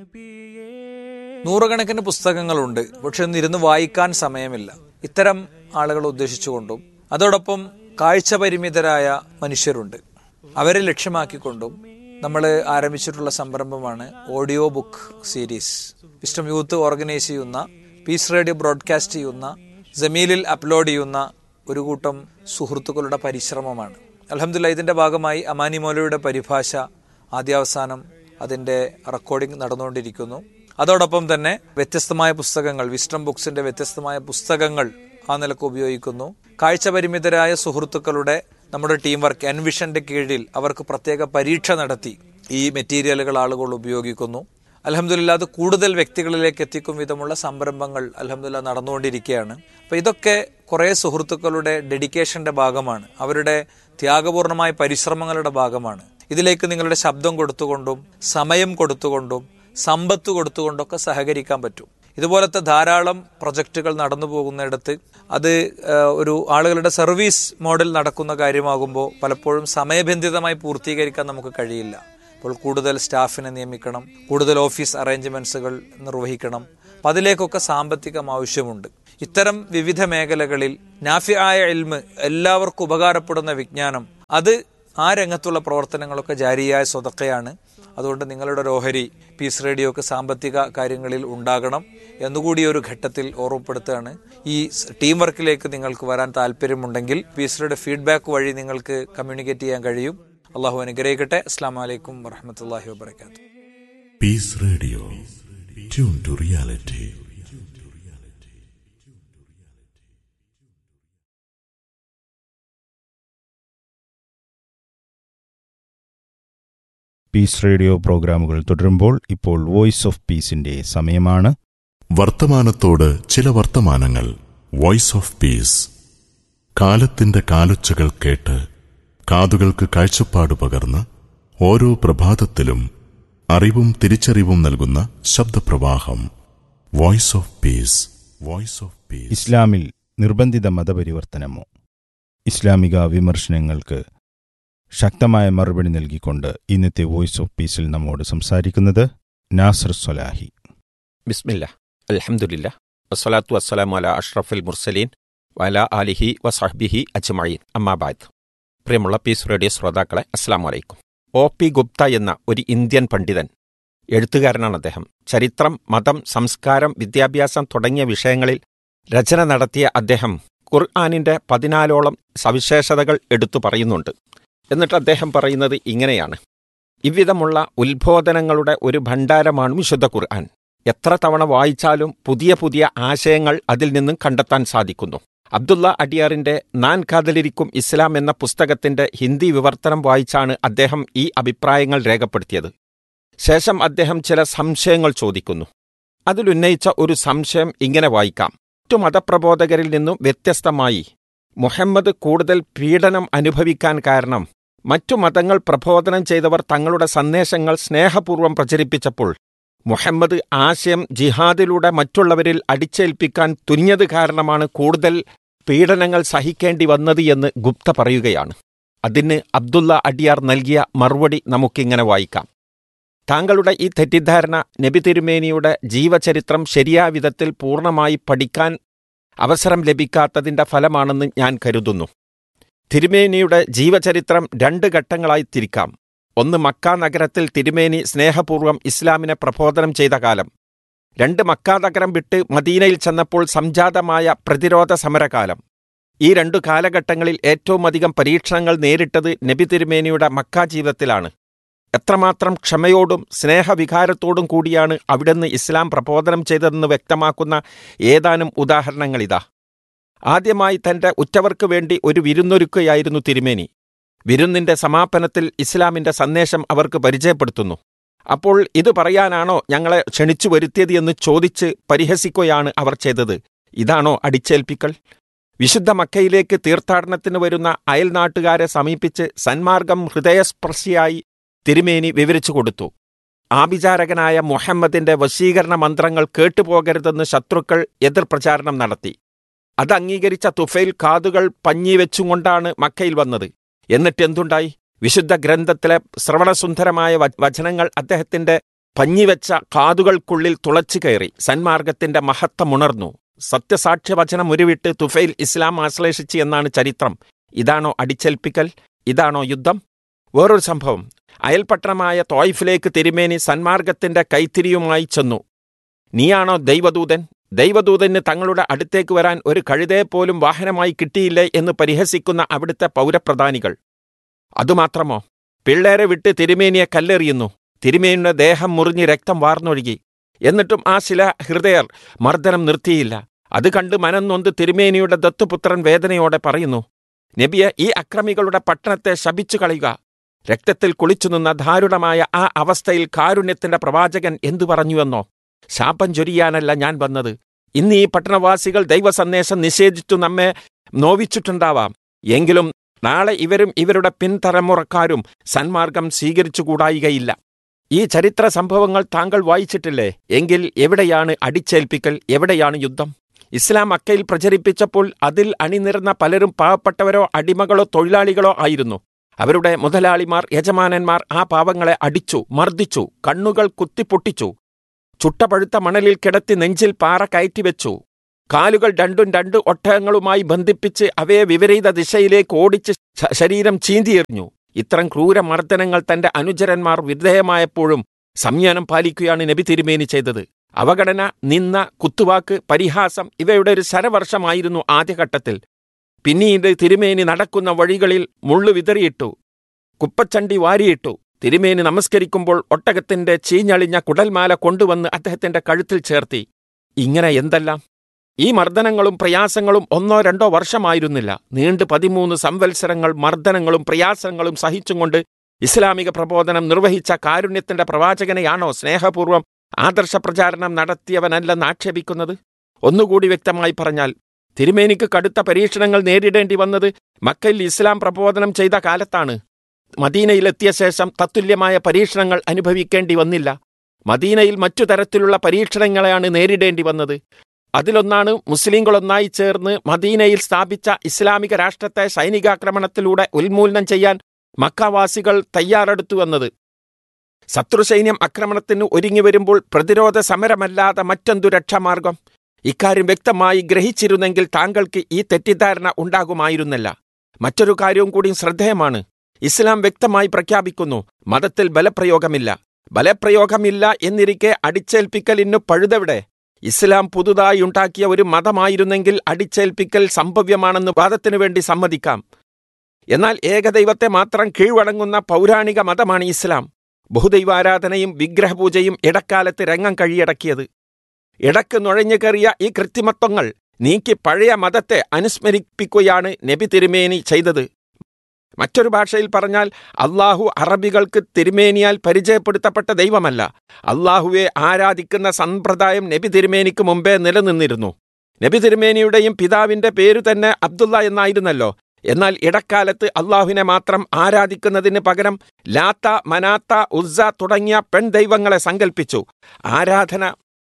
നൂറുകണക്കിന് പുസ്തകങ്ങളുണ്ട് പക്ഷെ ഒന്നിരുന്ന് വായിക്കാൻ സമയമില്ല ഇത്തരം ആളുകളെ ഉദ്ദേശിച്ചുകൊണ്ടും അതോടൊപ്പം കാഴ്ച പരിമിതരായ മനുഷ്യരുണ്ട് അവരെ ലക്ഷ്യമാക്കിക്കൊണ്ടും നമ്മൾ ആരംഭിച്ചിട്ടുള്ള സംരംഭമാണ് audio book series wisdom youth organise ചെയ്യുന്ന പീസ് റേഡിയോ ബ്രോഡ്കാസ്റ്റ് ചെയ്യുന്ന ജമീലിൽ അപ്ലോഡ് ചെയ്യുന്ന ഒരു കൂട്ടം സുഹൃത്തുക്കളുടെ പരിശ്രമമാണ് അലഹമില്ല ഇതിന്റെ ഭാഗമായി അമാനി മൗലയുടെ പരിഭാഷ ആദ്യാവസാനം അതിന്റെ റെക്കോർഡിംഗ് നടന്നുകൊണ്ടിരിക്കുന്നു അതോടൊപ്പം തന്നെ വ്യത്യസ്തമായ പുസ്തകങ്ങൾ വിസ്റ്റം ബുക്സിന്റെ വ്യത്യസ്തമായ പുസ്തകങ്ങൾ ആ നിലക്ക് ഉപയോഗിക്കുന്നു കാഴ്ച പരിമിതരായ സുഹൃത്തുക്കളുടെ നമ്മുടെ ടീം വർക്ക് എൻവിഷന്റെ കീഴിൽ അവർക്ക് പ്രത്യേക പരീക്ഷ നടത്തി ഈ മെറ്റീരിയലുകൾ ആളുകൾ ഉപയോഗിക്കുന്നു അലഹമില്ല അത് കൂടുതൽ വ്യക്തികളിലേക്ക് എത്തിക്കും വിധമുള്ള സംരംഭങ്ങൾ അലഹമില്ല നടന്നുകൊണ്ടിരിക്കുകയാണ് അപ്പൊ ഇതൊക്കെ കുറെ സുഹൃത്തുക്കളുടെ ഡെഡിക്കേഷന്റെ ഭാഗമാണ് അവരുടെ ത്യാഗപൂർണമായ പരിശ്രമങ്ങളുടെ ഭാഗമാണ് ഇതിലേക്ക് നിങ്ങളുടെ ശബ്ദം കൊടുത്തുകൊണ്ടും സമയം കൊടുത്തുകൊണ്ടും സമ്പത്ത് കൊടുത്തുകൊണ്ടൊക്കെ സഹകരിക്കാൻ പറ്റും ഇതുപോലത്തെ ധാരാളം പ്രൊജക്റ്റുകൾ നടന്നു പോകുന്നിടത്ത് അത് ഒരു ആളുകളുടെ സർവീസ് മോഡൽ നടക്കുന്ന കാര്യമാകുമ്പോൾ പലപ്പോഴും സമയബന്ധിതമായി പൂർത്തീകരിക്കാൻ നമുക്ക് കഴിയില്ല അപ്പോൾ കൂടുതൽ സ്റ്റാഫിനെ നിയമിക്കണം കൂടുതൽ ഓഫീസ് അറേഞ്ച്മെന്റ്സുകൾ നിർവഹിക്കണം അപ്പം അതിലേക്കൊക്കെ സാമ്പത്തികം ആവശ്യമുണ്ട് ഇത്തരം വിവിധ മേഖലകളിൽ നാഫിയായ എൽമ് എല്ലാവർക്കും ഉപകാരപ്പെടുന്ന വിജ്ഞാനം അത് ആ രംഗത്തുള്ള പ്രവർത്തനങ്ങളൊക്കെ ജാരിയായ സ്വതക്കയാണ് അതുകൊണ്ട് നിങ്ങളുടെ ഒരു ഓഹരി പീസ് റേഡിയോക്ക് സാമ്പത്തിക കാര്യങ്ങളിൽ ഉണ്ടാകണം എന്നുകൂടി ഒരു ഘട്ടത്തിൽ ഓർമ്മപ്പെടുത്തുകയാണ് ഈ ടീം വർക്കിലേക്ക് നിങ്ങൾക്ക് വരാൻ താല്പര്യമുണ്ടെങ്കിൽ പീസ് റേഡിയോ ഫീഡ്ബാക്ക് വഴി നിങ്ങൾക്ക് കമ്മ്യൂണിക്കേറ്റ് ചെയ്യാൻ കഴിയും അള്ളാഹു അനുഗ്രഹിക്കട്ടെ അസ്സാം വലൈക്കും വറഹമത്തല്ലാഹി വാബർക്കാത്തു peace radio tune to reality peace radio പ്രോഗ്രാമുകൾ തുടരുമ്പോൾ ഇപ്പോൾ വോയിസ് ഓഫ് പീസിന്റെ സമയമാണ് വർത്തമാനത്തോട് ചില വർത്തമാനങ്ങൾ വോയിസ് ഓഫ് പീസ് കാലത്തിന്റെ കാലൊച്ചകൾ കേട്ട് കാതുകൾക്ക് കാഴ്ചപ്പാട് പകർന്ന് ഓരോ പ്രഭാതത്തിലും അറിവും തിരിച്ചറിവും നൽകുന്ന ശബ്ദപ്രവാഹം voice of peace voice of peace ഇസ്ലാമിൽ നിർബന്ധിത മതപരിവർത്തനമോ ഇസ്ലാമിക വിമർശനങ്ങൾക്ക് ശക്തമായ മറുപടി നൽകിക്കൊണ്ട് ഇന്നത്തെ വോയിസ് ഓഫ് പീസിൽ നമ്മോട് സംസാരിക്കുന്നത് നാസർ സൊലാഹി ബിസ്മില്ല അൽഹംദുലില്ല വസ്സലാത്തു വസ്സലാമു അല അഷ്റഫുൽ മുർസലീൻ വല ആലിഹി വസഹ്ബിഹി അജ്മഈൻ അമ്മാബാദ് പ്രിയമുള്ള പീസ് റേഡിയോ ശ്രോതാക്കളെ അസ്സാം വലൈക്കും ഒ പി ഗുപ്ത എന്ന ഒരു ഇന്ത്യൻ പണ്ഡിതൻ എഴുത്തുകാരനാണ് അദ്ദേഹം ചരിത്രം മതം സംസ്കാരം വിദ്യാഭ്യാസം തുടങ്ങിയ വിഷയങ്ങളിൽ രചന നടത്തിയ അദ്ദേഹം ഖുർആാനിന്റെ പതിനാലോളം സവിശേഷതകൾ എടുത്തു പറയുന്നുണ്ട് എന്നിട്ട് അദ്ദേഹം പറയുന്നത് ഇങ്ങനെയാണ് ഇவ்விധമുള്ള ഉത്ബോധനങ്ങളുടെ ഒരു ഭണ്ഡാരമാണ് വിശുദ്ധ ഖുർആൻ എത്ര തവണ വായിച്ചാലും പുതിയ പുതിയ ആശയങ്ങൾ അതിൽ നിന്നും കണ്ടെത്താൻ സാധിക്കുന്നു അബ്ദുള്ള അഡിയാറിന്റെ നാൻ കാതലിരിക്കും ഇസ്ലാം എന്ന പുസ്തകത്തിന്റെ ഹിന്ദി വിവർത്തനം വായിച്ചാണ് അദ്ദേഹം ഈ അഭിപ്രായങ്ങൾ രേഖപ്പെടുത്തിയത് ശേഷം അദ്ദേഹം ചില സംശയങ്ങൾ ചോദിക്കുന്നു അതിലുന്നയിച്ച ഒരു സംശയം ഇങ്ങനെ വായിക്കാം മറ്റു മതപ്രബോധകരിൽ നിന്നും വ്യത്യസ്തമായി മുഹമ്മദ് കൂടുതൽ പീഡനം അനുഭവിക്കാൻ കാരണം മറ്റു മതങ്ങൾ പ്രബോധനം ചെയ്തവർ തങ്ങളുടെ സന്ദേശങ്ങൾ സ്നേഹപൂർവ്വം പ്രചരിപ്പിച്ചപ്പോൾ മുഹമ്മദ് ആശയം ജിഹാദിലൂടെ മറ്റുള്ളവരിൽ അടിച്ചേൽപ്പിക്കാൻ തുനിഞ്ഞത് കാരണമാണ് കൂടുതൽ പീഡനങ്ങൾ സഹിക്കേണ്ടി വന്നത് എന്ന് ഗുപ്ത പറയുകയാണ് അതിന് അബ്ദുള്ള അഡിയാർ നൽകിയ മറുപടി നമുക്കിങ്ങനെ വായിക്കാം താങ്കളുടെ ഈ തെറ്റിദ്ധാരണ നബി തിരുമേനിയുടെ ജീവചരിത്രം ശരിയായ വിധത്തിൽ പൂർണ്ണമായി പഠിക്കാൻ അവസരം ലഭിക്കാത്തതിന്റെ ഫലമാണെന്ന് ഞാൻ കരുതുന്നു തിരുമേനിയുടെ ജീവചരിത്രം രണ്ട് ഘട്ടങ്ങളായി തിരിക്കാം ഒന്ന് മക്ക നഗരത്തിൽ തിരുമേനി സ്നേഹപൂർവ്വം ഇസ്ലാമിനെ പ്രബോധനം ചെയ്ത കാലം രണ്ട് മക്ക നഗരം വിട്ട് മദീനയിൽ ചെന്നപ്പോൾ സംജാതമായ പ്രതിരോധ സമരകാലം ഈ രണ്ടു കാലഘട്ടങ്ങളിൽ ഏറ്റവും അധികം പരീക്ഷണങ്ങൾ നേരിട്ടത് നബി തിരുമേനിയുടെ മക്ക ജീവിതത്തിലാണ് എത്രമാത്രം ക്ഷമയോടും സ്നേഹവികാരത്തോടും കൂടിയാണ് അവിടുന്ന് ഇസ്ലാം പ്രബോധനം ചെയ്തതെന്ന് വ്യക്തമാക്കുന്ന ഏതാനും ഉദാഹരണങ്ങളിതാ ആദ്യമായി തന്റെ ഉറ്റവർക്ക് വേണ്ടി ഒരു വിരുന്നൊരുക്കുകയായിരുന്നു തിരുമേനി വിരുന്നിന്റെ സമാപനത്തിൽ ഇസ്ലാമിന്റെ സന്ദേശം അവർക്ക് പരിചയപ്പെടുത്തുന്നു അപ്പോൾ ഇത് പറയാനാണോ ഞങ്ങളെ ക്ഷണിച്ചു വരുത്തിയത് എന്ന് ചോദിച്ച് പരിഹസിക്കുകയാണ് അവർ ചെയ്തത് ഇതാണോ അടിച്ചേൽപ്പിക്കൽ വിശുദ്ധ മക്കയിലേക്ക് തീർത്ഥാടനത്തിന് വരുന്ന അയൽനാട്ടുകാരെ സമീപിച്ച് സന്മാർഗം ഹൃദയസ്പർശിയായി തിരുമേനി വിവരിച്ചു കൊടുത്തു ആഭിചാരകനായ മുഹമ്മദിന്റെ വശീകരണ മന്ത്രങ്ങൾ കേട്ടുപോകരുതെന്ന് ശത്രുക്കൾ എതിർപ്രചാരണം നടത്തി അത് അംഗീകരിച്ച തുഫൈൽ കാതുകൾ പഞ്ഞിവെച്ചുകൊണ്ടാണ് മക്കയിൽ വന്നത് എന്നിട്ടെന്തുണ്ടായി വിശുദ്ധ ഗ്രന്ഥത്തിലെ ശ്രവണസുന്ദരമായ വചനങ്ങൾ അദ്ദേഹത്തിന്റെ പഞ്ഞിവെച്ച കാതുകൾക്കുള്ളിൽ തുളച്ചു കയറി സന്മാർഗത്തിന്റെ മഹത്വമുണർന്നു സത്യസാക്ഷ്യവചനം ഉരുവിട്ട് തുഫൈൽ ഇസ്ലാം ആശ്ലേഷിച്ച് എന്നാണ് ചരിത്രം ഇതാണോ അടിച്ചേൽപ്പിക്കൽ ഇതാണോ യുദ്ധം വേറൊരു സംഭവം അയൽപട്ടണമായ തോയിഫിലേക്ക് തിരുമേനി സന്മാർഗത്തിന്റെ കൈത്തിരിയുമായി ചെന്നു നീയാണോ ദൈവദൂതൻ ദൈവദൂതന് തങ്ങളുടെ അടുത്തേക്ക് വരാൻ ഒരു കഴുതയെ പോലും വാഹനമായി കിട്ടിയില്ലേ എന്ന് പരിഹസിക്കുന്ന അവിടുത്തെ പൗരപ്രധാനികൾ അതുമാത്രമോ പിള്ളേരെ വിട്ട് തിരുമേനിയെ കല്ലെറിയുന്നു തിരുമേനിയുടെ ദേഹം മുറിഞ്ഞ് രക്തം വാർന്നൊഴുകി എന്നിട്ടും ആ ശില ഹൃദയർ മർദ്ദനം നിർത്തിയില്ല അത് കണ്ട് മനം നൊന്ത് തിരുമേനിയുടെ ദത്തുപുത്രൻ വേദനയോടെ പറയുന്നു നബിയെ ഈ അക്രമികളുടെ പട്ടണത്തെ ശപിച്ചു കളയുക രക്തത്തിൽ കുളിച്ചു നിന്ന ദാരുണമായ ആ അവസ്ഥയിൽ കാരുണ്യത്തിന്റെ പ്രവാചകൻ എന്തു പറഞ്ഞുവെന്നോ ശാപം ചൊരിയാനല്ല ഞാൻ വന്നത് ഇന്ന് ഈ പട്ടണവാസികൾ ദൈവസന്ദേശം നിഷേധിച്ചു നമ്മെ നോവിച്ചിട്ടുണ്ടാവാം എങ്കിലും നാളെ ഇവരും ഇവരുടെ പിൻതലമുറക്കാരും സന്മാർഗം സ്വീകരിച്ചുകൂടായികയില്ല ഈ ചരിത്ര സംഭവങ്ങൾ താങ്കൾ വായിച്ചിട്ടില്ലേ എങ്കിൽ എവിടെയാണ് അടിച്ചേൽപ്പിക്കൽ എവിടെയാണ് യുദ്ധം ഇസ്ലാം അക്കയിൽ പ്രചരിപ്പിച്ചപ്പോൾ അതിൽ അണിനിരന്ന പലരും പാവപ്പെട്ടവരോ അടിമകളോ തൊഴിലാളികളോ ആയിരുന്നു അവരുടെ മുതലാളിമാർ യജമാനന്മാർ ആ പാവങ്ങളെ അടിച്ചു മർദ്ദിച്ചു കണ്ണുകൾ കുത്തിപ്പൊട്ടിച്ചു ചുട്ടപഴുത്ത മണലിൽ കിടത്തി നെഞ്ചിൽ പാറ കയറ്റിവെച്ചു കാലുകൾ രണ്ടും രണ്ട് ഒട്ടകങ്ങളുമായി ബന്ധിപ്പിച്ച് അവയെ വിപരീത ദിശയിലേക്ക് ഓടിച്ച് ശ- ശരീരം ചീന്തിയെറിഞ്ഞു ഇത്തരം ക്രൂരമർദ്ദനങ്ങൾ തന്റെ അനുചരന്മാർ വിധേയമായപ്പോഴും സംയനം പാലിക്കുകയാണ് നബി തിരുമേനി ചെയ്തത് അവഗണന നിന്ന കുത്തുവാക്ക് പരിഹാസം ഇവയുടെ ഒരു ശരവർഷമായിരുന്നു ആദ്യഘട്ടത്തിൽ പിന്നീട് തിരുമേനി നടക്കുന്ന വഴികളിൽ മുള്ളു വിതറിയിട്ടു കുപ്പച്ചണ്ടി വാരിയിട്ടു തിരുമേനി നമസ്കരിക്കുമ്പോൾ ഒട്ടകത്തിന്റെ ചീഞ്ഞളിഞ്ഞ കുടൽമാല കൊണ്ടുവന്ന് അദ്ദേഹത്തിന്റെ കഴുത്തിൽ ചേർത്തി ഇങ്ങനെ എന്തെല്ലാം ഈ മർദ്ദനങ്ങളും പ്രയാസങ്ങളും ഒന്നോ രണ്ടോ വർഷമായിരുന്നില്ല നീണ്ട് പതിമൂന്ന് സംവത്സരങ്ങൾ മർദ്ദനങ്ങളും പ്രയാസങ്ങളും സഹിച്ചും കൊണ്ട് ഇസ്ലാമിക പ്രബോധനം നിർവഹിച്ച കാരുണ്യത്തിന്റെ പ്രവാചകനെയാണോ സ്നേഹപൂർവ്വം ആദർശ പ്രചാരണം നടത്തിയവനല്ലെന്ന് ആക്ഷേപിക്കുന്നത് ഒന്നുകൂടി വ്യക്തമായി പറഞ്ഞാൽ തിരുമേനിക്ക് കടുത്ത പരീക്ഷണങ്ങൾ നേരിടേണ്ടി വന്നത് മക്കയിൽ ഇസ്ലാം പ്രബോധനം ചെയ്ത കാലത്താണ് മദീനയിലെത്തിയ ശേഷം തത്തുല്യമായ പരീക്ഷണങ്ങൾ അനുഭവിക്കേണ്ടി വന്നില്ല മദീനയിൽ മറ്റു തരത്തിലുള്ള പരീക്ഷണങ്ങളെയാണ് നേരിടേണ്ടി വന്നത് അതിലൊന്നാണ് മുസ്ലിങ്ങളൊന്നായി ചേർന്ന് മദീനയിൽ സ്ഥാപിച്ച ഇസ്ലാമിക രാഷ്ട്രത്തെ സൈനികാക്രമണത്തിലൂടെ ഉന്മൂലനം ചെയ്യാൻ മക്കാവാസികൾ തയ്യാറെടുത്തു വന്നത് ശത്രുസൈന്യം ആക്രമണത്തിന് ഒരുങ്ങി വരുമ്പോൾ പ്രതിരോധ സമരമല്ലാതെ മറ്റെന്തു രക്ഷാമാർഗം ഇക്കാര്യം വ്യക്തമായി ഗ്രഹിച്ചിരുന്നെങ്കിൽ താങ്കൾക്ക് ഈ തെറ്റിദ്ധാരണ ഉണ്ടാകുമായിരുന്നില്ല മറ്റൊരു കാര്യവും കൂടി ശ്രദ്ധേയമാണ് ഇസ്ലാം വ്യക്തമായി പ്രഖ്യാപിക്കുന്നു മതത്തിൽ ബലപ്രയോഗമില്ല ബലപ്രയോഗമില്ല എന്നിരിക്കെ അടിച്ചേൽപ്പിക്കലിനു പഴുതെവിടെ ഇസ്ലാം പുതുതായി ഉണ്ടാക്കിയ ഒരു മതമായിരുന്നെങ്കിൽ അടിച്ചേൽപ്പിക്കൽ സംഭവ്യമാണെന്ന് വാദത്തിനു വേണ്ടി സമ്മതിക്കാം എന്നാൽ ഏകദൈവത്തെ മാത്രം കീഴ്വണങ്ങുന്ന പൗരാണിക മതമാണ് ഇസ്ലാം ബഹുദൈവാരാധനയും വിഗ്രഹപൂജയും ഇടക്കാലത്ത് രംഗം കഴിയടക്കിയത് ഇടക്ക് നുഴഞ്ഞു കയറിയ ഈ കൃത്രിമത്വങ്ങൾ നീക്കി പഴയ മതത്തെ അനുസ്മരിപ്പിക്കുകയാണ് നബി തിരുമേനി ചെയ്തത് മറ്റൊരു ഭാഷയിൽ പറഞ്ഞാൽ അള്ളാഹു അറബികൾക്ക് തിരുമേനിയാൽ പരിചയപ്പെടുത്തപ്പെട്ട ദൈവമല്ല അള്ളാഹുവെ ആരാധിക്കുന്ന സമ്പ്രദായം നബി തിരുമേനിക്ക് മുമ്പേ നിലനിന്നിരുന്നു നബി തിരുമേനിയുടെയും പിതാവിന്റെ പേരു തന്നെ അബ്ദുള്ള എന്നായിരുന്നല്ലോ എന്നാൽ ഇടക്കാലത്ത് അള്ളാഹുവിനെ മാത്രം ആരാധിക്കുന്നതിന് പകരം ലാത്ത മനാത്ത ഉസ്സ തുടങ്ങിയ പെൺ ദൈവങ്ങളെ സങ്കൽപ്പിച്ചു ആരാധന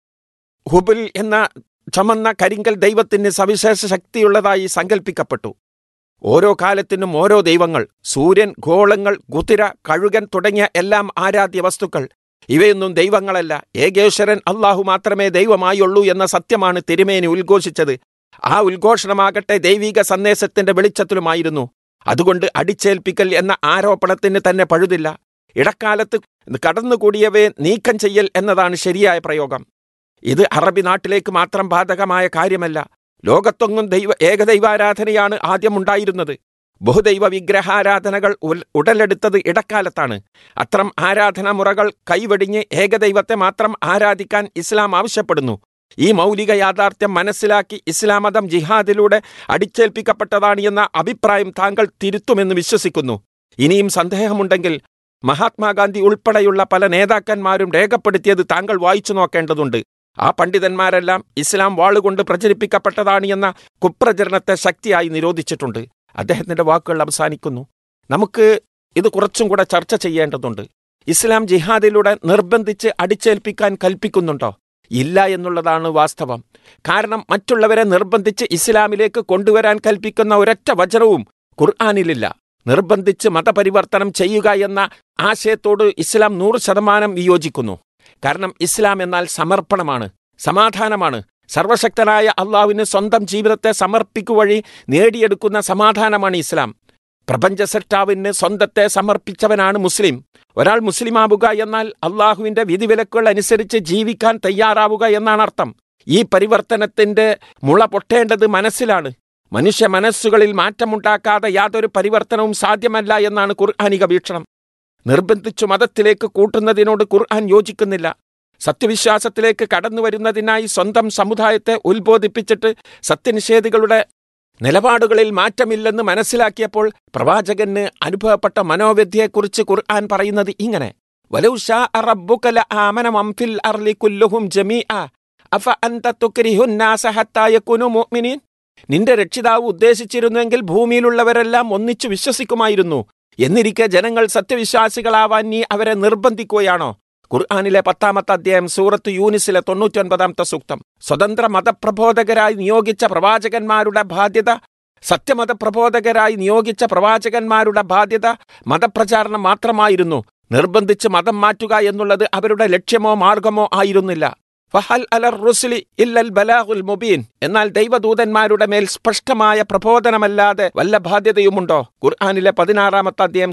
ഹുബുൽ എന്ന ചമന്ന കരിങ്കൽ ദൈവത്തിന് സവിശേഷ ശക്തിയുള്ളതായി സങ്കൽപ്പിക്കപ്പെട്ടു ഓരോ കാലത്തിനും ഓരോ ദൈവങ്ങൾ സൂര്യൻ ഗോളങ്ങൾ കുതിര കഴുകൻ തുടങ്ങിയ എല്ലാം ആരാധ്യ വസ്തുക്കൾ ഇവയൊന്നും ദൈവങ്ങളല്ല ഏകേശ്വരൻ അള്ളാഹു മാത്രമേ ദൈവമായുള്ളൂ എന്ന സത്യമാണ് തിരുമേനി ഉദ്ഘോഷിച്ചത് ആ ഉദ്ഘോഷണമാകട്ടെ ദൈവിക സന്ദേശത്തിന്റെ വെളിച്ചത്തിലുമായിരുന്നു അതുകൊണ്ട് അടിച്ചേൽപ്പിക്കൽ എന്ന ആരോപണത്തിന് തന്നെ പഴുതില്ല ഇടക്കാലത്ത് കടന്നുകൂടിയവയെ നീക്കം ചെയ്യൽ എന്നതാണ് ശരിയായ പ്രയോഗം ഇത് അറബി നാട്ടിലേക്ക് മാത്രം ബാധകമായ കാര്യമല്ല ലോകത്തൊങ്ങും ദൈവ ഏകദൈവാരാധനയാണ് ആദ്യം ഉണ്ടായിരുന്നത് ബഹുദൈവ വിഗ്രഹാരാധനകൾ ഉൽ- ഉടലെടുത്തത് ഇടക്കാലത്താണ് അത്തരം ആരാധനാ മുറകൾ കൈവെടിഞ്ഞ് ഏകദൈവത്തെ മാത്രം ആരാധിക്കാൻ ഇസ്ലാം ആവശ്യപ്പെടുന്നു ഈ മൗലിക യാഥാർത്ഥ്യം മനസ്സിലാക്കി ഇസ്ലാം മതം ജിഹാദിലൂടെ അടിച്ചേൽപ്പിക്കപ്പെട്ടതാണ് എന്ന അഭിപ്രായം താങ്കൾ തിരുത്തുമെന്ന് വിശ്വസിക്കുന്നു ഇനിയും സന്ദേഹമുണ്ടെങ്കിൽ മഹാത്മാഗാന്ധി ഉൾപ്പെടെയുള്ള പല നേതാക്കന്മാരും രേഖപ്പെടുത്തിയത് താങ്കൾ വായിച്ചു നോക്കേണ്ടതുണ്ട് ആ പണ്ഡിതന്മാരെല്ലാം ഇസ്ലാം വാളുകൊണ്ട് പ്രചരിപ്പിക്കപ്പെട്ടതാണ് എന്ന കുപ്രചരണത്തെ ശക്തിയായി നിരോധിച്ചിട്ടുണ്ട് അദ്ദേഹത്തിന്റെ വാക്കുകൾ അവസാനിക്കുന്നു നമുക്ക് ഇത് കുറച്ചും കൂടെ ചർച്ച ചെയ്യേണ്ടതുണ്ട് ഇസ്ലാം ജിഹാദിലൂടെ നിർബന്ധിച്ച് അടിച്ചേൽപ്പിക്കാൻ കൽപ്പിക്കുന്നുണ്ടോ ഇല്ല എന്നുള്ളതാണ് വാസ്തവം കാരണം മറ്റുള്ളവരെ നിർബന്ധിച്ച് ഇസ്ലാമിലേക്ക് കൊണ്ടുവരാൻ കൽപ്പിക്കുന്ന ഒരൊറ്റ വചനവും ഖുർആാനിലില്ല നിർബന്ധിച്ച് മതപരിവർത്തനം ചെയ്യുക എന്ന ആശയത്തോട് ഇസ്ലാം നൂറ് ശതമാനം വിയോജിക്കുന്നു കാരണം ഇസ്ലാം എന്നാൽ സമർപ്പണമാണ് സമാധാനമാണ് സർവശക്തനായ അള്ളാഹുവിന് സ്വന്തം ജീവിതത്തെ സമർപ്പിക്കു വഴി നേടിയെടുക്കുന്ന സമാധാനമാണ് ഇസ്ലാം പ്രപഞ്ച സൃഷ്ടാവിന് സ്വന്തത്തെ സമർപ്പിച്ചവനാണ് മുസ്ലിം ഒരാൾ മുസ്ലിമാവുക എന്നാൽ അള്ളാഹുവിന്റെ വിധിവിലക്കുകൾ അനുസരിച്ച് ജീവിക്കാൻ തയ്യാറാവുക എന്നാണ് അർത്ഥം ഈ പരിവർത്തനത്തിന്റെ മുള പൊട്ടേണ്ടത് മനസ്സിലാണ് മനുഷ്യ മനസ്സുകളിൽ മാറ്റമുണ്ടാക്കാതെ യാതൊരു പരിവർത്തനവും സാധ്യമല്ല എന്നാണ് ഖുർആാനിക വീക്ഷണം നിർബന്ധിച്ചു മതത്തിലേക്ക് കൂട്ടുന്നതിനോട് ഖുർആൻ യോജിക്കുന്നില്ല സത്യവിശ്വാസത്തിലേക്ക് കടന്നു വരുന്നതിനായി സ്വന്തം സമുദായത്തെ ഉത്ബോധിപ്പിച്ചിട്ട് സത്യനിഷേധികളുടെ നിലപാടുകളിൽ മാറ്റമില്ലെന്ന് മനസ്സിലാക്കിയപ്പോൾ പ്രവാചകന് അനുഭവപ്പെട്ട മനോവ്യഥയെക്കുറിച്ച് ഖുർആൻ പറയുന്നത് ഇങ്ങനെ വലൗ ഷാ റബ്ബുക ലആമന മൻ ഫിൽ അർളി കുല്ലുഹും ജമീഅ അഫ അൻത തുക്രിഹുൻ നാസ ഹത്താ യകുനു മുഅ്മിനീൻ നിന്റെ രക്ഷിതാവ് ഉദ്ദേശിച്ചിരുന്നെങ്കിൽ ഭൂമിയിലുള്ളവരെല്ലാം ഒന്നിച്ചു വിശ്വസിക്കുമായിരുന്നു എന്നിരിക്കെ ജനങ്ങൾ സത്യവിശ്വാസികളാവാൻ നീ അവരെ നിർബന്ധിക്കുകയാണോ ഖുർആാനിലെ പത്താമത്തെ അധ്യായം സൂറത്ത് യൂനിസിലെ തൊണ്ണൂറ്റൊൻപതാമത്തെ സൂക്തം സ്വതന്ത്ര മതപ്രബോധകരായി നിയോഗിച്ച പ്രവാചകന്മാരുടെ ബാധ്യത സത്യമത പ്രബോധകരായി നിയോഗിച്ച പ്രവാചകന്മാരുടെ ബാധ്യത മതപ്രചാരണം മാത്രമായിരുന്നു നിർബന്ധിച്ച് മതം മാറ്റുക എന്നുള്ളത് അവരുടെ ലക്ഷ്യമോ മാർഗമോ ആയിരുന്നില്ല ഫഹൽ അലർ റുസ്ലി ഇല്ലൽ ബലാഹുൽ മുബീൻ എന്നാൽ ദൈവദൂതന്മാരുടെ മേൽ സ്പഷ്ടമായ പ്രബോധനമല്ലാതെ വല്ല ബാധ്യതയുമുണ്ടോ ഖുർആാനിലെ പതിനാറാമത്തെ അധ്യായം